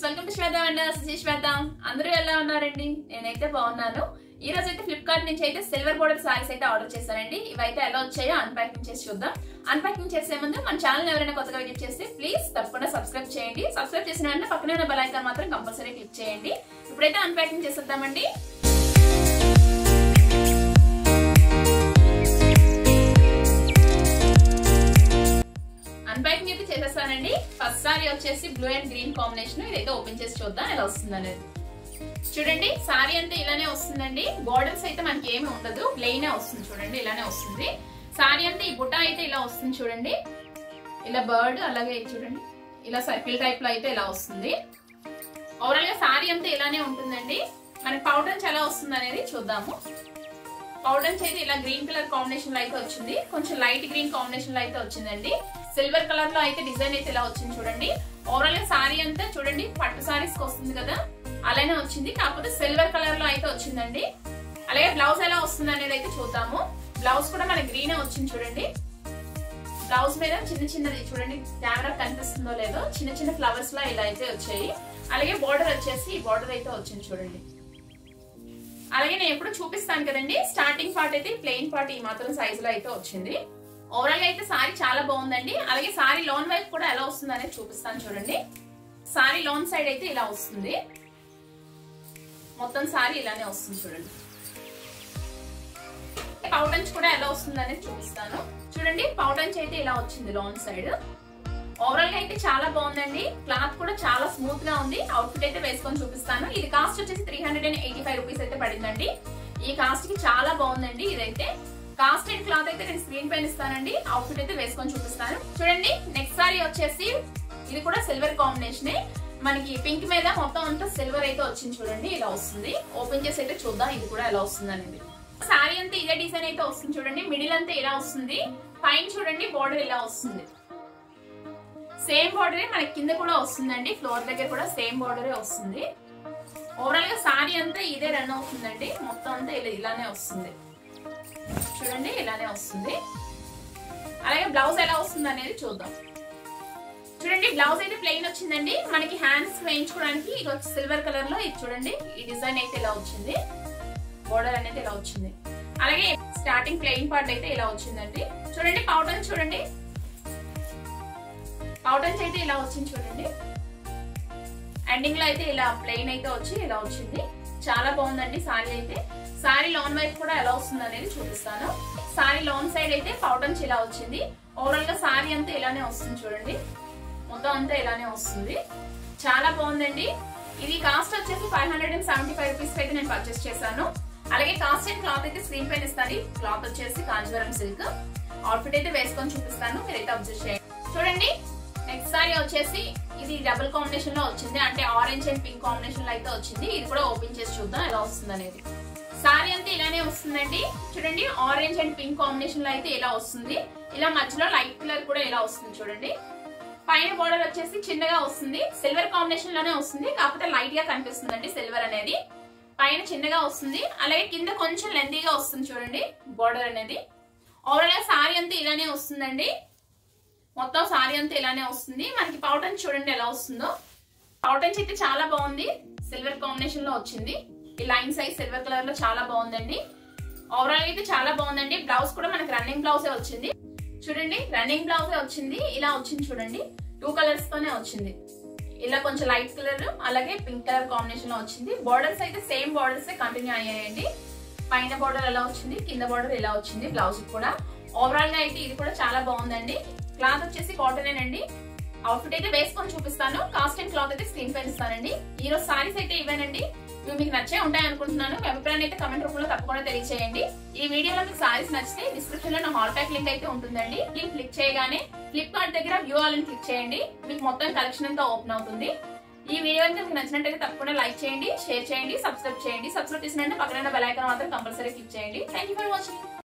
welcome to Swetha and Sri Swetha అందరూ ఎలా ఉన్నారండి నేనైతే బాగున్నాను ఈ రోజు అయితే ఫ్లిప్కార్ట్ నుంచి అయితే సిల్వర్ బోర్డర్ సారీస్ అయితే ఆర్డర్ చేశానండి ఇవైతే ఎలా వచ్చాయో అన్పాకింగ్ చేసి చూద్దాం అన్పాకింగ్ చేసే ముందు మన ఛానల్ ఎవరైనా కొత్తగా విజిట్ చేస్తే ప్లీజ్ తప్పకుండా సబ్స్క్రైబ్ చేయండి సబ్స్క్రైబ్ చేసిన వెంటనే పక్కనే ఉన్న బెల్ ఐకాన్ మాత్రం కంపల్సరీ క్లిక్ చేయండి ఇప్పుడైతే అన్పాకింగ్ చేసేద్దామండి అన్పాకింగ్ అయితే చేసేస్తానండి ఫస్ట్ సారీ వచ్చేసి బ్లూ అండ్ గ్రీన్ కాంబినేషన్ ఇదైతే ఓపెన్ చేసి చూద్దాం ఎలా వస్తుంది అనేది చూడండి సారీ అంతా ఇలానే వస్తుందండి బోర్డర్స్ అయితే మనకి ఏమి ఉండదు ప్లెయిన్ వస్తుంది చూడండి ఇలానే వస్తుంది సారీ అంతా ఈ బుట్ట అయితే ఇలా వస్తుంది చూడండి ఇలా బర్డ్ అలాగే చూడండి ఇలా సర్కిల్ టైప్ లో అయితే ఇలా వస్తుంది ఓవరాల్ గా సారీ అంతా ఇలానే ఉంటుందండి మనకి పౌడర్ ఎలా వస్తుంది అనేది చూద్దాము పౌడర్ అయితే ఇలా గ్రీన్ కలర్ కాంబినేషన్ లో అయితే వచ్చింది కొంచెం లైట్ గ్రీన్ కాంబినేషన్ లో అయితే వచ్చిందండి సిల్వర్ కలర్ లో అయితే డిజైన్ అయితే ఇలా వచ్చింది చూడండి ఓవరాల్ గా సారీ అంతా చూడండి పట్టు సారీస్ కి వస్తుంది కదా అలానే వచ్చింది కాకపోతే సిల్వర్ కలర్ లో అయితే వచ్చిందండి అలాగే బ్లౌజ్ ఎలా వస్తుంది అనేది అయితే చూద్దాము బ్లౌజ్ కూడా మన గ్రీన్ వచ్చింది చూడండి బ్లౌజ్ మీద చిన్న చిన్నది చూడండి కెమెరా కనిపిస్తుందో లేదో చిన్న చిన్న ఫ్లవర్స్ లా ఇలా అయితే వచ్చాయి అలాగే బార్డర్ వచ్చేసి ఈ బార్డర్ అయితే వచ్చింది చూడండి అలాగే నేను ఎప్పుడు చూపిస్తాను కదండి స్టార్టింగ్ పార్ట్ అయితే ప్లెయిన్ పార్ట్ ఈ మాత్రం సైజ్ లో అయితే వచ్చింది ఓవరాల్ గా అయితే సారీ చాలా బాగుందండి అలాగే సారీ లోన్ వైపు కూడా ఎలా వస్తుంది అనేది చూపిస్తాను చూడండి సారీ లోన్ సైడ్ అయితే ఇలా వస్తుంది మొత్తం సారీ ఇలానే వస్తుంది చూడండి పౌటంచ్ కూడా ఎలా వస్తుంది అనేది చూపిస్తాను చూడండి పౌటంచ్ అయితే ఇలా వచ్చింది లోన్ సైడ్ ఓవరాల్ గా అయితే చాలా బాగుందండి క్లాత్ కూడా చాలా స్మూత్ గా ఉంది అవుట్ఫిట్ అయితే వేసుకొని చూపిస్తాను ఇది కాస్ట్ వచ్చేసి three hundred and eighty five rupees అయితే పడిందండి ఈ కాస్ట్ కి చాలా బాగుందండి ఇదైతే కాస్ట్ అండ్ క్లాత్ అయితే నేను స్క్రీన్ పైన ఇస్తానండి అవుట్ఫిట్ అయితే వేసుకొని చూపిస్తాను చూడండి నెక్స్ట్ సారీ వచ్చేసి ఇది కూడా సిల్వర్ కాంబినేషన్ మనకి పింక్ మీద మొత్తం అంతా సిల్వర్ అయితే వచ్చింది చూడండి ఇలా వస్తుంది ఓపెన్ చేసి అయితే చూద్దాం ఇది కూడా ఎలా వస్తుంది అనేది సారీ అంతా ఇదే డిజైన్ అయితే వస్తుంది చూడండి మిడిల్ అంతా ఇలా వస్తుంది పైన చూడండి బోర్డర్ ఇలా వస్తుంది సేమ్ బార్డరే మనకి కింద కూడా వస్తుందండి ఫ్లోర్ దగ్గర కూడా సేమ్ బార్డరే వస్తుంది ఓవరాల్ గా సారీ అంతా ఇదే రన్ అవుతుందండి మొత్తం అంతా ఇలా ఇలానే వస్తుంది చూడండి ఇలానే వస్తుంది అలాగే బ్లౌజ్ ఎలా వస్తుంది అనేది చూద్దాం చూడండి బ్లౌజ్ అయితే ప్లెయిన్ వచ్చిందండి మనకి హ్యాండ్స్ వేయించుకోవడానికి ఇది వచ్చి సిల్వర్ కలర్ లో ఇది చూడండి ఈ డిజైన్ అయితే ఇలా వచ్చింది బోర్డర్ అనేది ఇలా వచ్చింది అలాగే స్టార్టింగ్ ప్లెయిన్ పార్ట్ అయితే ఇలా వచ్చిందండి చూడండి పౌడర్ చూడండి పౌడర్స్ అయితే ఇలా వచ్చింది చూడండి ఎండింగ్ లో అయితే ఇలా ప్లెయిన్ అయితే వచ్చి ఇలా వచ్చింది చాలా బాగుందండి సారీ అయితే సారీ లోన్ వైపు కూడా ఎలా వస్తుంది అనేది చూపిస్తాను సారీ లోన్ సైడ్ అయితే పౌడర్స్ ఇలా వచ్చింది ఓవరాల్ గా సారీ అంతా ఇలానే వస్తుంది చూడండి మొత్తం అంతా ఇలానే వస్తుంది చాలా బాగుందండి ఇది కాస్ట్ వచ్చేసి five hundred and seventy five rupees అయితే నేను పర్చేస్ చేశాను అలాగే కాస్ట్ అండ్ క్లాత్ అయితే స్క్రీన్ పైన ఇస్తాను క్లాత్ వచ్చేసి కాంజీవరం సిల్క్ అవుట్ఫిట్ అయితే వేసుకొని చూపిస్తాను మీరైతే అబ్జర్వ్ చేయండి చూడండి నెక్స్ట్ సారీ వచ్చేసి ఇది డబుల్ కాంబినేషన్ లో వచ్చింది అంటే ఆరెంజ్ అండ్ పింక్ కాంబినేషన్ లో అయితే వచ్చింది ఇది కూడా ఓపెన్ చేసి చూద్దాం ఎలా వస్తుంది అనేది సారీ అంతా ఇలానే వస్తుందండి చూడండి ఆరెంజ్ అండ్ పింక్ కాంబినేషన్ లో అయితే ఇలా వస్తుంది ఇలా మధ్యలో లైట్ కలర్ కూడా ఇలా వస్తుంది చూడండి పైన బోర్డర్ వచ్చేసి చిన్నగా వస్తుంది సిల్వర్ కాంబినేషన్ లోనే వస్తుంది కాకపోతే లైట్ గా కనిపిస్తుందండి సిల్వర్ అనేది పైన చిన్నగా వస్తుంది అలాగే కింద కొంచెం లెందీగా వస్తుంది చూడండి బోర్డర్ అనేది ఓవరాల్ గా సారీ అంతా ఇలానే వస్తుందండి మొత్తం సారీ అంతా ఇలానే వస్తుంది మనకి పౌటన్ చూడండి ఎలా వస్తుందో పౌటన్స్ అయితే చాలా బాగుంది సిల్వర్ కాంబినేషన్ లో వచ్చింది ఈ లైన్ సైజ్ సిల్వర్ కలర్ లో చాలా బాగుందండి ఓవరాల్ అయితే చాలా బాగుందండి బ్లౌజ్ కూడా మనకి రన్నింగ్ బ్లౌజే వచ్చింది చూడండి రన్నింగ్ బ్లౌజే వచ్చింది ఇలా వచ్చింది చూడండి టూ కలర్స్ తోనే వచ్చింది ఇలా కొంచెం లైట్ కలర్ అలాగే పింక్ కలర్ కాంబినేషన్ లో వచ్చింది బార్డర్స్ అయితే సేమ్ బార్డర్స్ కంటిన్యూ అయ్యాయండి పైన బార్డర్ ఎలా వచ్చింది కింద బార్డర్ ఇలా వచ్చింది బ్లౌజ్ కూడా ఓవరాల్ గా అయితే ఇది కూడా చాలా బాగుందండి క్లాత్ వచ్చేసి కాటన్ అండి అవుట్ఫిట్ అయితే వేసుకొని చూపిస్తాను కాస్ట్ అండ్ క్లాత్ అయితే స్క్రీన్ పైన ఇస్తానండి ఈ రోజు సారీస్ అయితే ఇవేనండి ఇవి మీకు నచ్చే ఉంటాయి అనుకుంటున్నాను మీ అభిప్రాయాన్ని అయితే కమెంట్ రూపంలో తప్పకుండా తెలియచేయండి ఈ వీడియోలో మీకు సారీస్ నచ్చితే డిస్క్రిప్షన్ లో నా హాల్ ప్యాక్ లింక్ అయితే ఉంటుందండి లింక్ క్లిక్ చేయగానే ఫ్లిప్కార్ట్ దగ్గర వ్యూ ఆల్ క్లిక్ చేయండి మీకు మొత్తం కలెక్షన్ అంతా ఓపెన్ అవుతుంది ఈ వీడియో కనుక మీకు నచ్చినట్టయితే తప్పకుండా లైక్ చేయండి షేర్ చేయండి సబ్స్క్రైబ్ చేయండి సబ్స్క్రైబ్ చేసినట్టు పక్కన బెల్ ఐకాన్ మాత్రం కంపల్సరీ క్లిక్ చేయండి థ్యాంక్ ఫర్ వాచింగ్